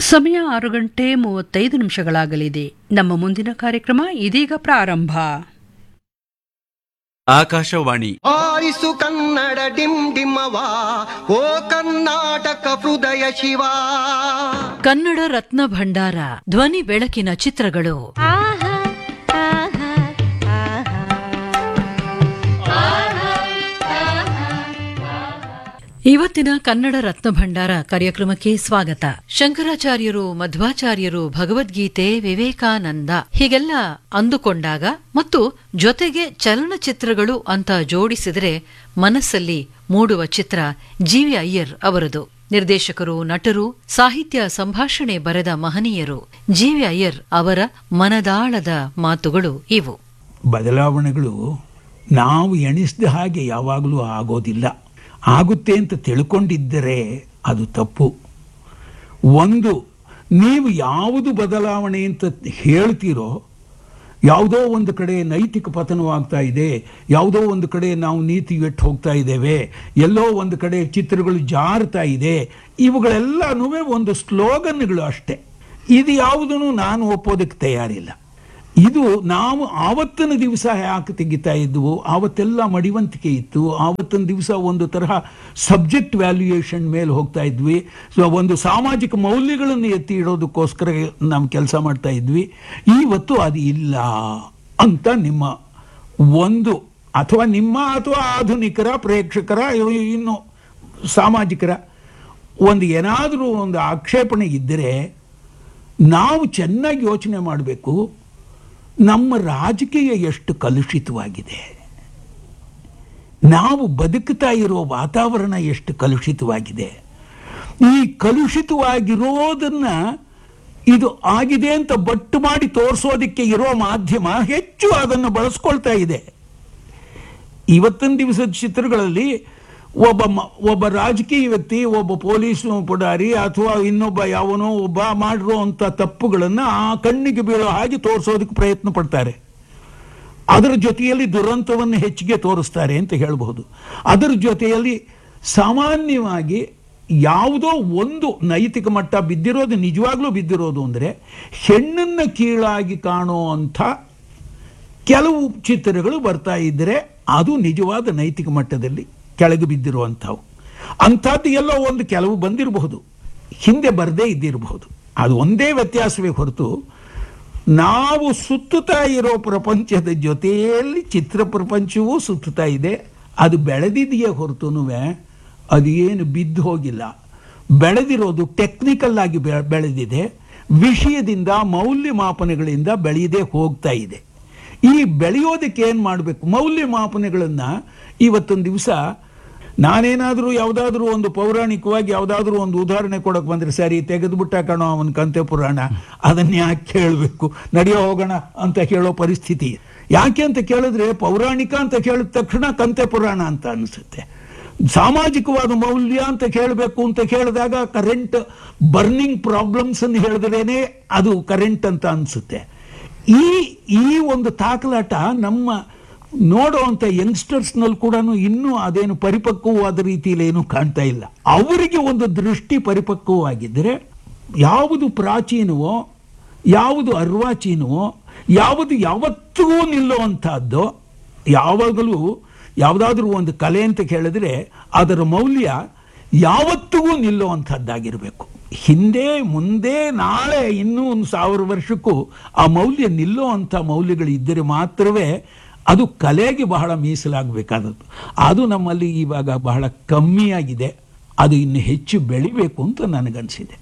ಸಮಯ ಆರು ಗಂಟೆ ಮೂವತ್ತೈದು ನಿಮಿಷಗಳಾಗಲಿದೆ ನಮ್ಮ ಮುಂದಿನ ಕಾರ್ಯಕ್ರಮ ಇದೀಗ ಪ್ರಾರಂಭ ಆಕಾಶವಾಣಿ ಆರಿಸು ಕನ್ನಡ ಡಿಮ್ ಡಿಮ್ಮವ ಓ ಕರ್ನಾಟಕ ಹೃದಯ ಶಿವ ಕನ್ನಡ ರತ್ನ ಭಂಡಾರ ಧ್ವನಿ ಬೆಳಕಿನ ಚಿತ್ರಗಳು ಇವತ್ತಿನ ಕನ್ನಡ ರತ್ನ ಭಂಡಾರ ಕಾರ್ಯಕ್ರಮಕ್ಕೆ ಸ್ವಾಗತ ಶಂಕರಾಚಾರ್ಯರು ಮಧ್ವಾಚಾರ್ಯರು ಭಗವದ್ಗೀತೆ ವಿವೇಕಾನಂದ ಹೀಗೆಲ್ಲ ಅಂದುಕೊಂಡಾಗ ಮತ್ತು ಜೊತೆಗೆ ಚಲನಚಿತ್ರಗಳು ಅಂತ ಜೋಡಿಸಿದರೆ ಮನಸ್ಸಲ್ಲಿ ಮೂಡುವ ಚಿತ್ರ ಜಿವಿ ಅಯ್ಯರ್ ಅವರದು ನಿರ್ದೇಶಕರು ನಟರು ಸಾಹಿತ್ಯ ಸಂಭಾಷಣೆ ಬರೆದ ಮಹನೀಯರು ಜಿವಿ ಅಯ್ಯರ್ ಅವರ ಮನದಾಳದ ಮಾತುಗಳು ಇವು ಬದಲಾವಣೆಗಳು ನಾವು ಎಣಿಸಿದ ಹಾಗೆ ಯಾವಾಗಲೂ ಆಗೋದಿಲ್ಲ ಆಗುತ್ತೆ ಅಂತ ತಿಳ್ಕೊಂಡಿದ್ದರೆ ಅದು ತಪ್ಪು ಒಂದು ನೀವು ಯಾವುದು ಬದಲಾವಣೆ ಅಂತ ಹೇಳ್ತೀರೋ ಯಾವುದೋ ಒಂದು ಕಡೆ ನೈತಿಕ ಪತನವಾಗ್ತಾ ಇದೆ ಯಾವುದೋ ಒಂದು ಕಡೆ ನಾವು ನೀತಿ ಎಟ್ಟು ಹೋಗ್ತಾ ಇದ್ದೇವೆ ಎಲ್ಲೋ ಒಂದು ಕಡೆ ಚಿತ್ರಗಳು ಜಾರ್ತಾ ಇದೆ ಇವುಗಳೆಲ್ಲನೂ ಒಂದು ಸ್ಲೋಗನ್ಗಳು ಅಷ್ಟೇ ಇದು ಯಾವುದನ್ನು ನಾನು ಒಪ್ಪೋದಕ್ಕೆ ತಯಾರಿಲ್ಲ ಇದು ನಾವು ಆವತ್ತಿನ ದಿವಸ ಯಾಕೆ ತೆಗಿತಾ ಇದ್ವು ಆವತ್ತೆಲ್ಲ ಮಡಿವಂತಿಕೆ ಇತ್ತು ಆವತ್ತಿನ ದಿವಸ ಒಂದು ತರಹ ಸಬ್ಜೆಕ್ಟ್ ವ್ಯಾಲ್ಯೂಯೇಷನ್ ಮೇಲೆ ಹೋಗ್ತಾ ಇದ್ವಿ ಸೊ ಒಂದು ಸಾಮಾಜಿಕ ಮೌಲ್ಯಗಳನ್ನು ಎತ್ತಿ ಇಡೋದಕ್ಕೋಸ್ಕರ ನಾವು ಕೆಲಸ ಮಾಡ್ತಾ ಇದ್ವಿ ಇವತ್ತು ಅದು ಇಲ್ಲ ಅಂತ ನಿಮ್ಮ ಒಂದು ಅಥವಾ ನಿಮ್ಮ ಅಥವಾ ಆಧುನಿಕರ ಪ್ರೇಕ್ಷಕರ ಇನ್ನು ಸಾಮಾಜಿಕರ ಒಂದು ಏನಾದರೂ ಒಂದು ಆಕ್ಷೇಪಣೆ ಇದ್ದರೆ ನಾವು ಚೆನ್ನಾಗಿ ಯೋಚನೆ ಮಾಡಬೇಕು ನಮ್ಮ ರಾಜಕೀಯ ಎಷ್ಟು ಕಲುಷಿತವಾಗಿದೆ ನಾವು ಬದುಕ್ತಾ ಇರೋ ವಾತಾವರಣ ಎಷ್ಟು ಕಲುಷಿತವಾಗಿದೆ ಈ ಕಲುಷಿತವಾಗಿರೋದನ್ನ ಇದು ಆಗಿದೆ ಅಂತ ಬಟ್ಟು ಮಾಡಿ ತೋರಿಸೋದಕ್ಕೆ ಇರೋ ಮಾಧ್ಯಮ ಹೆಚ್ಚು ಅದನ್ನು ಬಳಸ್ಕೊಳ್ತಾ ಇದೆ ಇವತ್ತಿನ ದಿವಸದ ಚಿತ್ರಗಳಲ್ಲಿ ಒಬ್ಬ ಮ- ಒಬ್ಬ ರಾಜಕೀಯ ವ್ಯಕ್ತಿ ಒಬ್ಬ ಪೊಲೀಸ್ ಪುಡಾರಿ ಅಥವಾ ಇನ್ನೊಬ್ಬ ಯಾವನೋ ಒಬ್ಬ ಮಾಡಿರೋ ಅಂತ ತಪ್ಪುಗಳನ್ನು ಆ ಕಣ್ಣಿಗೆ ಬೀಳೋ ಹಾಗೆ ತೋರಿಸೋದಕ್ಕೆ ಪ್ರಯತ್ನ ಪಡ್ತಾರೆ ಅದರ ಜೊತೆಯಲ್ಲಿ ದುರಂತವನ್ನು ಹೆಚ್ಚಿಗೆ ತೋರಿಸ್ತಾರೆ ಅಂತ ಹೇಳಬಹುದು ಅದರ ಜೊತೆಯಲ್ಲಿ ಸಾಮಾನ್ಯವಾಗಿ ಯಾವುದೋ ಒಂದು ನೈತಿಕ ಮಟ್ಟ ಬಿದ್ದಿರೋದು ನಿಜವಾಗ್ಲೂ ಬಿದ್ದಿರೋದು ಅಂದರೆ ಹೆಣ್ಣನ್ನು ಕೀಳಾಗಿ ಕಾಣೋ ಅಂಥ ಕೆಲವು ಚಿತ್ರಗಳು ಬರ್ತಾ ಇದ್ದರೆ ಅದು ನಿಜವಾದ ನೈತಿಕ ಮಟ್ಟದಲ್ಲಿ ಕೆಳಗೆ ಬಿದ್ದಿರುವಂಥವು ಅಂಥದ್ದು ಎಲ್ಲೋ ಒಂದು ಕೆಲವು ಬಂದಿರಬಹುದು ಹಿಂದೆ ಬರದೇ ಇದ್ದಿರಬಹುದು ಅದು ಒಂದೇ ವ್ಯತ್ಯಾಸವೇ ಹೊರತು ನಾವು ಸುತ್ತುತ್ತಾ ಇರೋ ಪ್ರಪಂಚದ ಜೊತೆಯಲ್ಲಿ ಚಿತ್ರ ಪ್ರಪಂಚವೂ ಸುತ್ತುತ್ತಾ ಇದೆ ಅದು ಬೆಳೆದಿದೆಯೇ ಹೊರತುನು ಅದು ಏನು ಬಿದ್ದು ಹೋಗಿಲ್ಲ ಬೆಳೆದಿರೋದು ಟೆಕ್ನಿಕಲ್ ಆಗಿ ಬೆ- ಬೆಳೆದಿದೆ ವಿಷಯದಿಂದ ಮೌಲ್ಯಮಾಪನಗಳಿಂದ ಬೆಳೆಯದೇ ಹೋಗ್ತಾ ಇದೆ ಈ ಬೆಳೆಯೋದಕ್ಕೆ ಏನು ಮಾಡಬೇಕು ಮೌಲ್ಯಮಾಪನಗಳನ್ನು ಇವತ್ತೊಂದು ದಿವಸ ನಾನೇನಾದರೂ ಯಾವುದಾದ್ರೂ ಒಂದು ಪೌರಾಣಿಕವಾಗಿ ಯಾವುದಾದ್ರೂ ಒಂದು ಉದಾಹರಣೆ ಕೊಡಕ್ಕೆ ಬಂದರೆ ಸರಿ ತೆಗೆದುಬಿಟ್ಟ ಕಣೋ ಅವನ ಕಂತೆ ಪುರಾಣ ಅದನ್ನ ಯಾಕೆ ಕೇಳಬೇಕು ನಡೆಯೋ ಹೋಗೋಣ ಅಂತ ಕೇಳೋ ಪರಿಸ್ಥಿತಿ ಯಾಕೆ ಅಂತ ಕೇಳಿದ್ರೆ ಪೌರಾಣಿಕ ಅಂತ ಕೇಳಿದ ತಕ್ಷಣ ಕಂತೆ ಪುರಾಣ ಅಂತ ಅನಿಸುತ್ತೆ ಸಾಮಾಜಿಕವಾದ ಮೌಲ್ಯ ಅಂತ ಕೇಳಬೇಕು ಅಂತ ಕೇಳಿದಾಗ ಕರೆಂಟ್ ಬರ್ನಿಂಗ್ ಪ್ರಾಬ್ಲಮ್ಸ್ ಅನ್ನು ಹೇಳಿದ್ರೇನೆ ಅದು ಕರೆಂಟ್ ಅಂತ ಅನಿಸುತ್ತೆ ಈ ಈ ಒಂದು ತಾಕಲಾಟ ನಮ್ಮ ನೋಡುವಂಥ ಯಂಗ್ಸ್ಟರ್ಸ್ನಲ್ಲಿ ಕೂಡ ಇನ್ನೂ ಅದೇನು ಪರಿಪಕ್ವವಾದ ರೀತಿಯಲ್ಲಿ ಏನು ಕಾಣ್ತಾ ಇಲ್ಲ ಅವರಿಗೆ ಒಂದು ದೃಷ್ಟಿ ಪರಿಪಕ್ವವಾಗಿದ್ದರೆ ಯಾವುದು ಪ್ರಾಚೀನವೋ ಯಾವುದು ಅರ್ವಾಚೀನವೋ ಯಾವುದು ಯಾವತ್ತಿಗೂ ನಿಲ್ಲುವಂಥದ್ದು ಯಾವಾಗಲೂ ಯಾವುದಾದ್ರೂ ಒಂದು ಕಲೆ ಅಂತ ಕೇಳಿದ್ರೆ ಅದರ ಮೌಲ್ಯ ಯಾವತ್ತಿಗೂ ನಿಲ್ಲುವಂಥದ್ದಾಗಿರಬೇಕು ಹಿಂದೆ ಮುಂದೆ ನಾಳೆ ಇನ್ನೂ ಒಂದು ಸಾವಿರ ವರ್ಷಕ್ಕೂ ಆ ಮೌಲ್ಯ ನಿಲ್ಲುವಂಥ ಮೌಲ್ಯಗಳು ಇದ್ದರೆ ಮಾತ್ರವೇ ಅದು ಕಲೆಗೆ ಬಹಳ ಮೀಸಲಾಗಬೇಕಾದದ್ದು ಅದು ನಮ್ಮಲ್ಲಿ ಇವಾಗ ಬಹಳ ಕಮ್ಮಿಯಾಗಿದೆ ಅದು ಇನ್ನು ಹೆಚ್ಚು ಬೆಳಿಬೇಕು ಅಂತ ನನಗನ್ಸಿದೆ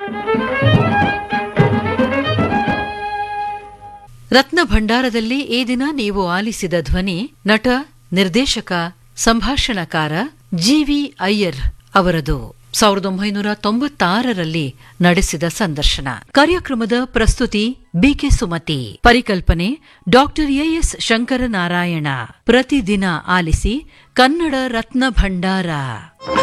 ರತ್ನ ಭಂಡಾರದಲ್ಲಿ ಈ ದಿನ ನೀವು ಆಲಿಸಿದ ಧ್ವನಿ ನಟ ನಿರ್ದೇಶಕ ಸಂಭಾಷಣಕಾರ ಜಿವಿ ಅಯ್ಯರ್ ಅವರದು ಸಾವಿರದ ಒಂಬೈನೂರ ತೊಂಬತ್ತಾರರಲ್ಲಿ ನಡೆಸಿದ ಸಂದರ್ಶನ ಕಾರ್ಯಕ್ರಮದ ಪ್ರಸ್ತುತಿ ಬಿಕೆ ಸುಮತಿ ಪರಿಕಲ್ಪನೆ ಡಾಕ್ಟರ್ ಎಎಸ್ ಶಂಕರನಾರಾಯಣ ಪ್ರತಿದಿನ ಆಲಿಸಿ ಕನ್ನಡ ರತ್ನ ಭಂಡಾರ